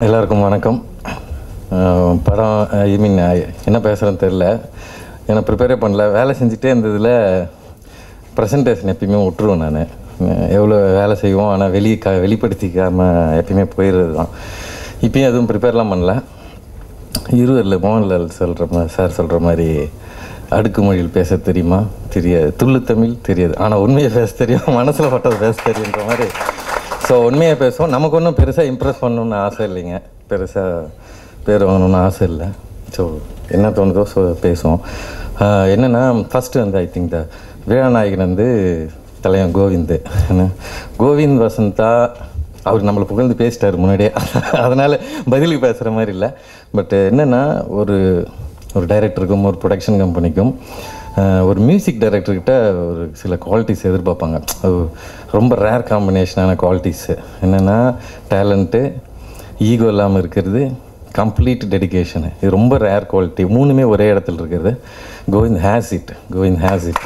எல்லாருக்கும் வணக்கம் அஹ் படம் ஐ மீன் என்ன பேசுகிறேன்னு தெரில ஏன்னா ப்ரிப்பேரே பண்ணல வேலை செஞ்சுட்டே இருந்ததில் ப்ரெசன்டேஷன் எப்பயுமே விட்டுருவேன் நான் எவ்வளோ வேலை செய்வோம் ஆனால் வெளியே க வெளிப்படுத்திக்காமல் எப்பயுமே போயிடுறது தான் இப்பயும் எதுவும் ப்ரிப்பேர்லாம் பண்ணல இருவரில் மோகன்லால் சொல்கிற மாதிரி சார் சொல்கிற மாதிரி அடுக்கு மொழியில் பேச தெரியுமா தெரியாது துள்ளு தமிழ் தெரியாது ஆனால் உண்மையை பேச தெரியும் மனசில் பட்டது பேச தெரியுன்ற மாதிரி ஸோ உண்மையை பேசுவோம் நமக்கு ஒன்றும் பெருசாக இம்ப்ரெஸ் பண்ணணும்னு ஆசை இல்லைங்க பெருசாக பேர் வாங்கணும்னு ஆசை இல்லை ஸோ என்ன தோணுதோ ஸோ பேசுவோம் ஆஹ் என்னென்னா ஃபஸ்ட்டு வந்து ஐ திங்க் த வீரநாயகன் வந்து தலைவன் கோவிந்த் என்ன கோவிந்த் வசந்தா அவர் நம்மளை புகழ்ந்து பேசிட்டார் முன்னாடியே அதனால் பதிலுக்கு பேசுகிற மாதிரி இல்லை பட் என்னென்னா ஒரு ஒரு டைரக்டருக்கும் ஒரு ப்ரொடக்ஷன் கம்பெனிக்கும் ஆஹ், ஒரு மியூசிக் டைரக்டர்கிட்ட ஒரு சில குவாலிட்டிஸ் எதிர்பார்ப்பாங்க அது ரொம்ப ரேர் காம்பினேஷனான குவாலிட்டிஸு என்னென்னா டேலண்ட்டு ஈகோ இல்லாமல் இருக்கிறது கம்ப்ளீட் டெடிகேஷனு இது ரொம்ப ரேர் குவாலிட்டி மூணுமே ஒரே இடத்துல இருக்கிறது Govind has it Govind has it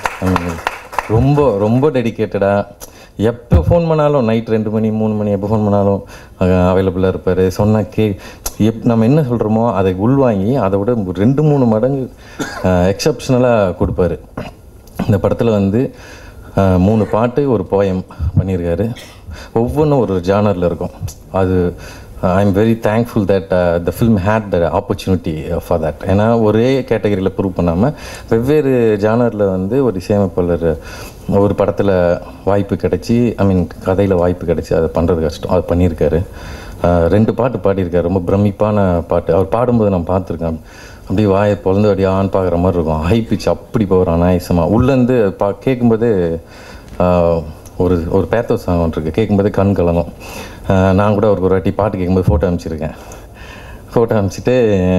ரொம்ப ரொம்ப டெடிக்கேட்டடாக எப்போ ஃபோன் பண்ணாலும் நைட் ரெண்டு மணி மூணு மணி எப்போ ஃபோன் பண்ணாலும் அவைலபிளாக இருப்பார் சொன்னால் கே எப் நம்ம என்ன சொல்கிறோமோ அதை உள்வாங்கி அதை விட ஒரு ரெண்டு மூணு மடங்கு எக்ஸப்ஷனலாக கொடுப்பாரு இந்த படத்தில் வந்து அஹ், மூணு பாட்டு ஒரு போயம் பண்ணியிருக்காரு ஒவ்வொன்றும் ஒரு ஜானரில் இருக்கும் அது I am very thankful that the film had the opportunity for that ஏன்னா ஒரே கேட்டகரியில் ப்ரூவ் பண்ணாமல் வெவ்வேறு ஜானரில் வந்து ஒரு இசையமைப்பாளர் ஒரு படத்தில் வாய்ப்பு கிடச்சி ஐ மீன் கதையில் வாய்ப்பு கிடச்சி அதை பண்ணுறது கஷ்டம் அது பண்ணியிருக்காரு அஹ், ரெண்டு பாட்டு பாடியிருக்காரு ரொம்ப பிரமிப்பான பாட்டு அவர் பாடும்போது நான் பார்த்துருக்கேன் அப்படியே வாயை பொழந்து அப்படியே ஆன் பார்க்குற மாதிரி இருக்கும் ஹை பிச் அப்படி போகிறான் அநாயசமாக உள்ளேருந்து பா கேட்கும்போது ஆஹ், ஒரு ஒரு பேத்தோ சாங் ஒன்று இருக்குது கேட்கும்போது கண் கலங்கும் ஆஹ், நான் கூட அவருக்கு ஒரு வாட்டி பாட்டு கேட்கும்போது ஃபோட்டோ அனுப்பிச்சிருக்கேன் ஃபோட்டோ அனுப்பிச்சிட்டு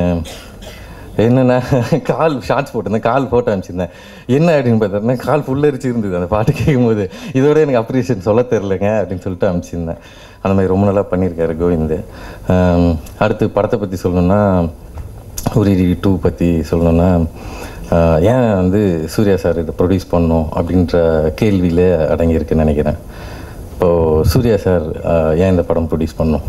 என்னென்ன கால் ஷார்ட்ஸ் போட்டிருந்தேன் கால் ஃபோட்டோ அனுப்பிச்சிருந்தேன் என்ன அப்படின்னு பார்த்தோன்னா கால் ஃபுல்லரிச்சு இருந்தது அந்த பாட்டு கேட்கும்போது இதோட எனக்கு அப்ரிஷியேஷன் சொல்ல தெரிலங்க அப்படின்னு சொல்லிட்டு அனுப்பிச்சிருந்தேன் அந்த மாதிரி ரொம்ப நல்லா பண்ணியிருக்காரு கோவிந்த் ஆம், அடுத்து படத்தை பற்றி சொல்லணுன்னா உரிரி டூ பற்றி சொல்லணுன்னா ஆஹ், ஏன் வந்து சூர்யா சார் இதை ப்ரொடியூஸ் பண்ணணும் அப்படின்ற கேள்வியில் அடங்கியிருக்குன்னு நினைக்கிறேன் இப்போது சூர்யா சார் ஆஹ், ஏன் இந்த படம் ப்ரொடியூஸ் பண்ணணும்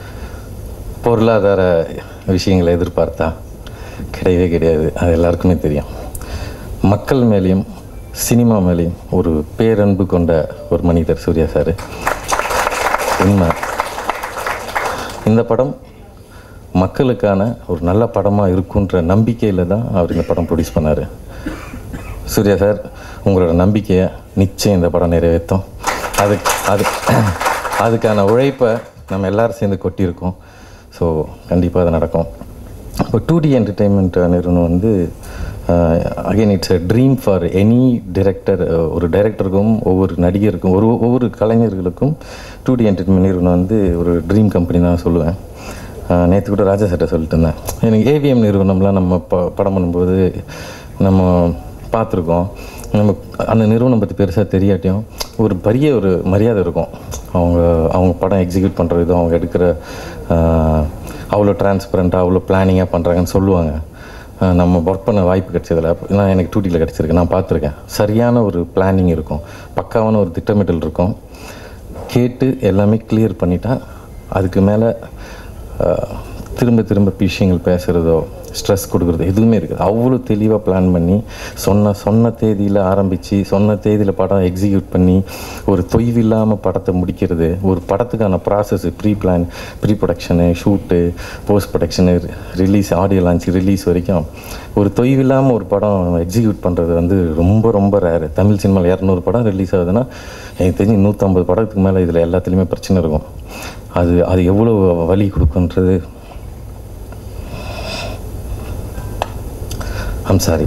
பொருளாதார விஷயங்களை எதிர்பார்த்தா கிடையவே கிடையாது அது எல்லாருக்குமே தெரியும் மக்கள் மேலேயும் சினிமா மேலேயும் ஒரு பேரன்பு கொண்ட ஒரு மனிதர் சூர்யா சார் உண்மை இந்த படம் மக்களுக்கான ஒரு நல்ல படமாக இருக்குன்ற நம்பிக்கையில் தான் அவர் இந்த படம் ப்ரொடியூஸ் பண்ணார் சூர்யா சார் உங்களோட நம்பிக்கையை நிச்சயம் இந்த படம் நிறைவேற்றும் அது அது அதுக்கான உழைப்பை நம்ம எல்லாரும் சேர்ந்து கொட்டியிருக்கோம் ஸோ கண்டிப்பாக அது நடக்கும் இப்போ டூ டி என்டர்டெயின்மெண்ட் நிறுவனம் வந்து again it's a dream for any director ஒரு டைரக்டருக்கும் ஒவ்வொரு நடிகருக்கும் ஒரு ஒவ்வொரு கலைஞர்களுக்கும் டூ டி என்டர்டெயின்மெண்ட் நிறுவனம் வந்து ஒரு ட்ரீம் கம்பெனி தான் சொல்லுவேன் நேற்று கூட ராஜா சார்ட்ட சொல்லிட்டு இருந்தேன் எனக்கு ஏவிஎம் நிறுவனம்லாம் நம்ம ப படம் பண்ணும்போது நம்ம பார்த்துருக்கோம் நம்ம அந்த நிறுவனம் பற்றி பெருசாக தெரியாட்டியும் ஒரு பெரிய ஒரு மரியாதை இருக்கும் அவங்க அவங்க படம் எக்ஸிக்யூட் பண்ணுற விதம் அவங்க எடுக்கிற ஆஹ், அவ்வளோ டிரான்ஸ்பரண்ட்டாக அவ்வளோ பிளானிங்காக பண்ணுறாங்கன்னு சொல்லுவாங்க ஆஹ், நம்ம ஒர்க் பண்ண வாய்ப்பு கிடைச்சதில்ல நான் எனக்கு டூட்டியில் கிடச்சிருக்கு நான் பார்த்துருக்கேன் சரியான ஒரு பிளானிங் இருக்கும் பக்காவான ஒரு திட்டமிடல் இருக்கும் கேட்டு எல்லாமே கிளியர் பண்ணிட்டா அதுக்கு மேலே திரும்ப திரும்ப விஷயங்கள் பேசுகிறதோ ஸ்ட்ரெஸ் கொடுக்குறதோ எதுவுமே இருக்குது அவ்வளோ தெளிவாக பிளான் பண்ணி சொன்ன சொன்ன தேதியில் ஆரம்பித்து சொன்ன தேதியில் படம் எக்ஸிக்யூட் பண்ணி ஒரு தொய்வில்லாமல் படத்தை முடிக்கிறது ஒரு படத்துக்கான process pre plan pre production shoot post production release audio launch release வரைக்கும் ஒரு தொய்வில்லாமல் ஒரு படம் எக்ஸிக்யூட் பண்ணுறது வந்து ரொம்ப ரொம்ப ரேரு தமிழ் சினிமாவில் இரநூறு படம் ரிலீஸ் ஆகுதுன்னா எனக்கு தெரிஞ்சு நூற்றம்பது படத்துக்கு மேலே இதில் எல்லாத்துலேயுமே பிரச்சனை இருக்கும் அது அது எவ்வளோ வலி கொடுக்குன்றது I'm sorry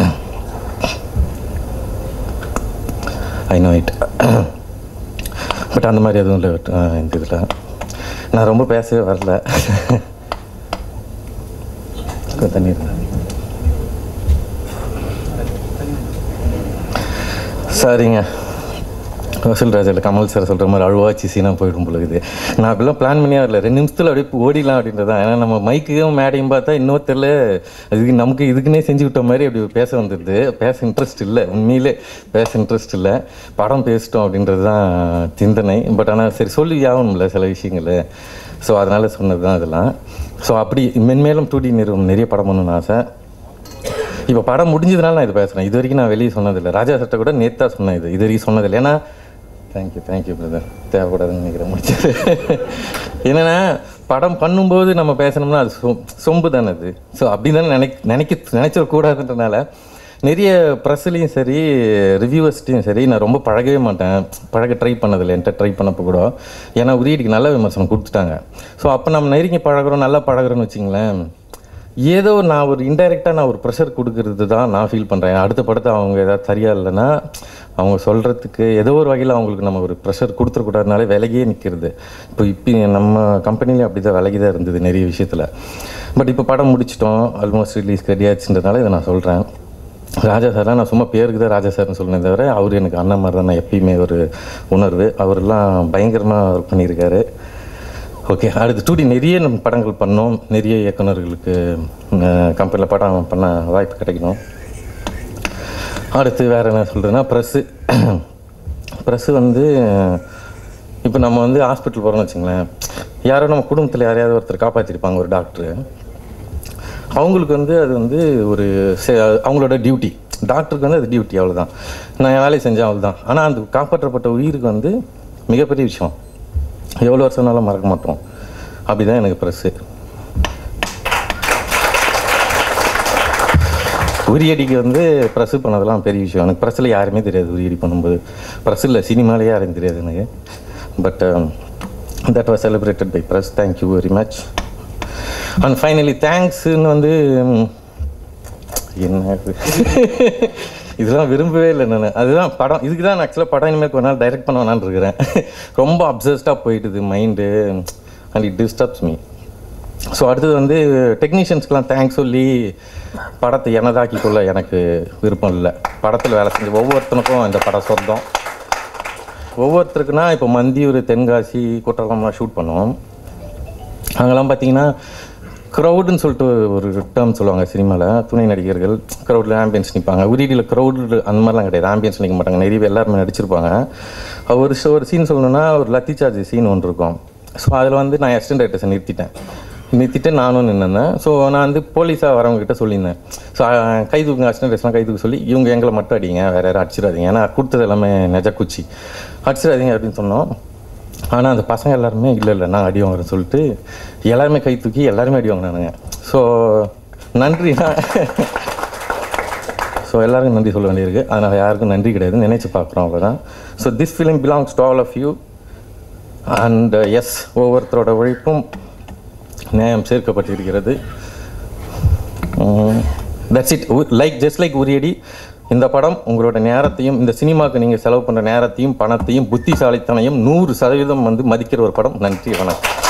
I know it but அந்த மாதிரி எதுவும் இல்லை அஹ், இந்த இதில் நான் ரொம்ப பேசவே வரல கொஞ்சம் தண்ணி இருந்தா. சரிங்க வசூல் ராஜாவில் கமல் சார் சொல்கிற மாதிரி அழுவாச்சி சீனாக போயிடும் பொழுது நான் அப்படிலாம் பிளான் பண்ணியே வரல ரெண்டு நிமிஷத்தில் அப்படியே ஓடிடலாம் அப்படின்றது தான் ஏன்னா நம்ம மைக்கையும் மேடையும் பார்த்தா இன்னும் தெரில அதுக்கு நமக்கு இதுக்குன்னே செஞ்சு விட்ட மாதிரி அப்படி பேச வந்துடுது பேச இன்ட்ரெஸ்ட் இல்லை உண்மையிலே பேச இன்ட்ரெஸ்ட் இல்லை படம் பேசிட்டோம் அப்படின்றது தான் சிந்தனை பட் ஆனால் சரி சொல்லி ஆகணும்ல சில விஷயங்கள் ஸோ அதனால் சொன்னது தான் இதெல்லாம் ஸோ அப்படி மென்மேலும் டூ டி நிறுவனம் நிறைய படம் பண்ணணும்னு ஆசை இப்போ படம் முடிஞ்சதுனால நான் இது பேசுகிறேன் இது வரைக்கும் நான் வெளியே சொன்னதில்லை ராஜா சட்டை கூட நேத்தா சொன்னேன் இது இது வரைக்கும் சொன்னதில்லை ஏன்னா தேங்க்யூ தேங்க்யூ பிரதர் தேவைப்படாதுன்னு நினைக்கிறேன் முடிச்சது என்னென்னா படம் பண்ணும்போது நம்ம பேசணும்னா அது சொ சொம்பு தானே அது ஸோ அப்படி தானே நினைக் நினைக்க நினச்சிடக்கூடாதுன்றனால நிறைய ப்ரெஸ்லேயும் சரி ரிவ்யூவர்ஸ்ட்டையும் சரி நான் ரொம்ப பழகவே மாட்டேன் பழக ட்ரை பண்ணதில்லை என்கிட்ட ட்ரை பண்ணப்போ கூட ஏன்னா உரியடிக்கு நல்ல விமர்சனம் கொடுத்துட்டாங்க ஸோ அப்போ நம்ம நெருங்கி பழகுறோம் நல்லா பழகுறோன்னு வச்சிங்களேன் ஏதோ நான் ஒரு இன்டைரக்டாக நான் ஒரு ப்ரெஷர் கொடுக்கறது தான் நான் ஃபீல் பண்ணுறேன் அடுத்த படத்தை அவங்க ஏதாவது சரியா இல்லைன்னா அவங்க சொல்கிறதுக்கு ஏதோ ஒரு வகையில் அவங்களுக்கு நம்ம ஒரு ப்ரெஷர் கொடுத்துருக்கூடாதுனாலே விலகியே நிற்கிறது இப்போ இப்போ நம்ம கம்பெனிலே அப்படி தான் விலகி தான் இருந்தது நிறைய விஷயத்தில் பட் இப்போ படம் முடிச்சிட்டோம் ஆல்மோஸ்ட் ரிலீஸ் ரெடியாச்சுன்றதுனால இதை நான் சொல்கிறேன் ராஜா சார்லாம் நான் சும்மா பேருக்கு தான் ராஜா சார்னு சொன்னேன் தவிர அவர் எனக்கு அண்ணன் மாதிரி தான் நான் எப்பயுமே ஒரு உணர்வு அவரெல்லாம் பயங்கரமாக ஒர்க் பண்ணியிருக்காரு ஓகே அடுத்து டூடி நிறைய நம்ம படங்கள் பண்ணோம் நிறைய இயக்குனர்களுக்கு கம்பெனியில் படம் பண்ண வாய்ப்பு கிடைக்கணும் அடுத்து வேறு என்ன சொல்கிறதுன்னா ப்ரெஸ்ஸு ப்ரெஸ்ஸு வந்து இப்போ நம்ம வந்து ஹாஸ்பிட்டல் போகிறோம்னு வச்சுங்களேன் யாரோ நம்ம குடும்பத்தில் யாரையாவது ஒருத்தர் காப்பாற்றிருப்பாங்க ஒரு டாக்டரு அவங்களுக்கு வந்து அது வந்து ஒரு செ- அவங்களோட டியூட்டி டாக்டருக்கு வந்து அது டியூட்டி அவ்வளோதான் நான் என் வேலையை செஞ்சேன் அவ்வளோதான் ஆனால் அந்த காப்பாற்றப்பட்ட உயிருக்கு வந்து மிகப்பெரிய விஷயம் எவ்வளோ வருஷம்னாலும் மறக்க மாட்டோம் அப்படிதான் எனக்கு ப்ரெஸ்ஸு உரியடிக்கு வந்து ப்ரெஸ்ஸு பண்ணதெல்லாம் பெரிய விஷயம் எனக்கு ப்ரெஸ்ஸில் யாருமே தெரியாது உரியடி பண்ணும்போது ப்ரெஸ் இல்லை சினிமாலே யாரும் தெரியாது எனக்கு but that was celebrated by press thank you very much and finally தேங்க்ஸ்ன்னு வந்து ம், என்ன இது இதெல்லாம் விரும்பவே இல்லை நான் அதுதான் படம் இதுக்கு தான் ஆக்சுவலாக படம் இனிமேல் ஒரு நாள் டைரக்ட் பண்ண வேணான்னு இருக்கிறேன் ரொம்ப அப்சஸ்டாக போயிட்டுது mind and it disturbs me so அடுத்தது வந்து டெக்னீஷியன்ஸ்க்கெலாம் தேங்க்ஸ் சொல்லி படத்தை எனதாக்கி கொள்ள எனக்கு விருப்பம் இல்லை படத்தில் வேலை செஞ்ச ஒவ்வொருத்தனுக்கும் இந்த படம் சொந்தம் ஒவ்வொருத்தருக்குன்னா இப்போ மந்தியூர் தென்காசி குற்றாலம்லாம் ஷூட் பண்ணுவோம் அங்கெல்லாம் பார்த்தீங்கன்னா க்ரௌடுன்னு சொல்லிட்டு ஒரு டேர்ம் சொல்லுவாங்க சினிமாவில் துணை நடிகர்கள் க்ரௌடில் ஆம்பியன்ஸ் நிற்பாங்க உரியடியில் க்ரௌடு அந்த மாதிரிலாம் கிடையாது ஆம்பியன்ஸ் நிற்க மாட்டாங்க நிறைய பேர் எல்லாருமே நடிச்சிருப்பாங்க ஒரு ஷோ ஒரு சீன் சொல்லணும்னா ஒரு லத்தி சார்ஜ் சீன் ஒன்று இருக்கும் ஸோ அதில் வந்து நான் அசிஸ்டன்ட் டைரக்டர்ஸை நிறுத்திட்டேன் நிறுத்திட்டு நானும் நின்றுந்தேன் ஸோ நான் வந்து போலீஸாக வரவங்க கிட்ட சொல்லியிருந்தேன் ஸோ கை தூக்குங்க அசிஸ்டன்ட் டைரக்டர்ஸ்லாம் கை தூக்க சொல்லி இவங்க எங்களை மட்டும் அடிங்க வேறு யாரும் அடிச்சிடாதீங்க ஏன்னா கொடுத்தது எல்லாமே நெஜ குச்சி அடிச்சிடாதீங்க அப்படின்னு சொன்னோம் ஆனால் அந்த பசங்க எல்லாருமே இல்லை இல்லை நான் அடி வாங்குறேன்னு சொல்லிட்டு எல்லாருமே கை தூக்கி எல்லாருமே அடி வாங்கினானுங்க ஸோ நன்றி ஸோ எல்லாருக்கும் நன்றி சொல்ல வேண்டியிருக்கு அதனால் யாருக்கும் நன்றி கிடையாது நினைச்சு பார்க்குறோம் அவ்வளோதான் so this film belongs to all of you and எஸ் ஒவ்வொருத்தரோட உழைப்பும் நியாயம் சேர்க்கப்பட்டிருக்கிறது that's it like just like Uriyadi இந்த படம் உங்களோட நேரத்தையும் இந்த சினிமாவுக்கு நீங்கள் செலவு பண்ணுற நேரத்தையும் பணத்தையும் புத்திசாலித்தனையும் நூறு சதவீதம் வந்து மதிக்கிற ஒரு படம் நன்றி வணக்கம்